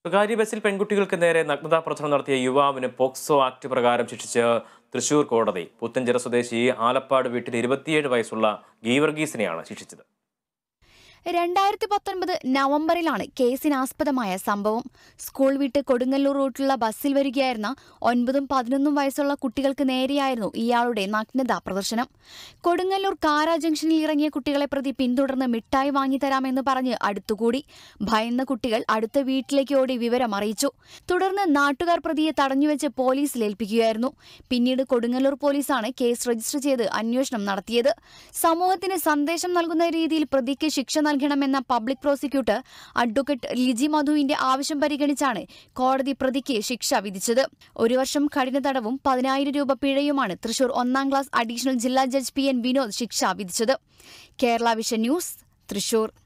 സ്വകാര്യ ബസ്സിൽ പെൺകുട്ടികൾക്ക് നേരെ നഗ്നതാ പ്രചരണം നടത്തിയ യുവാവിന് പോക്സോ ആക്ട് പ്രകാരം ശിക്ഷിച്ച് തൃശൂർ കോടതി പുത്തഞ്ചിറ സ്വദേശി ആലപ്പാട് വീട്ടിൽ ഇരുപത്തിയേഴ് വയസ്സുള്ള ഗീവർഗീസിനെയാണ് ശിക്ഷിച്ചത് രണ്ടായിരത്തി പത്തൊൻപത് നവംബറിലാണ് കേസിനാസ്പദമായ സംഭവം സ്കൂൾ വിട്ട് കൊടുങ്ങല്ലൂർ റൂട്ടിലുള്ള ബസ്സിൽ വരികയായിരുന്ന ഒൻപതും പതിനൊന്നും വയസ്സുള്ള കുട്ടികൾക്ക് നേരെയായിരുന്നു ഇയാളുടെ നഗ്നതാ പ്രദർശനം കൊടുങ്ങല്ലൂർ കാര ജംഗ്ഷനിൽ ഇറങ്ങിയ കുട്ടികളെ പ്രതി പിന്തുടർന്ന് മിഠായി വാങ്ങിത്തരാമെന്ന് പറഞ്ഞ് അടുത്തുകൂടി ഭയന്ന കുട്ടികൾ അടുത്ത വീട്ടിലേക്ക് ഓടി വിവരം അറിയിച്ചു തുടർന്ന് നാട്ടുകാർ പ്രതിയെ തടഞ്ഞുവെച്ച് പോലീസിൽ ഏൽപ്പിക്കുകയായിരുന്നു പിന്നീട് കൊടുങ്ങല്ലൂർ പോലീസാണ് കേസ് രജിസ്റ്റർ ചെയ്ത് അന്വേഷണം നടത്തിയത് സമൂഹത്തിന് സന്ദേശം നൽകുന്ന രീതിയിൽ പ്രതിക്ക് ശിക്ഷ നൽകണമെന്ന പബ്ലിക് പ്രോസിക്യൂട്ടർ അഡ്വക്കേറ്റ് ലിജി മധുവിന്റെ ആവശ്യം പരിഗണിച്ചാണ് കോടതി പ്രതിക്ക് ശിക്ഷ വിധിച്ചത് ഒരു വർഷം കഠിന തടവും പതിനായിരം രൂപ പിഴയുമാണ് തൃശൂർ ഒന്നാം ക്ലാസ് അഡീഷണൽ ജില്ലാ ജഡ്ജ് പി എൻ വിനോദ് ശിക്ഷ വിധിച്ചത് കേരള വിഷൻ ന്യൂസ് തൃശൂർ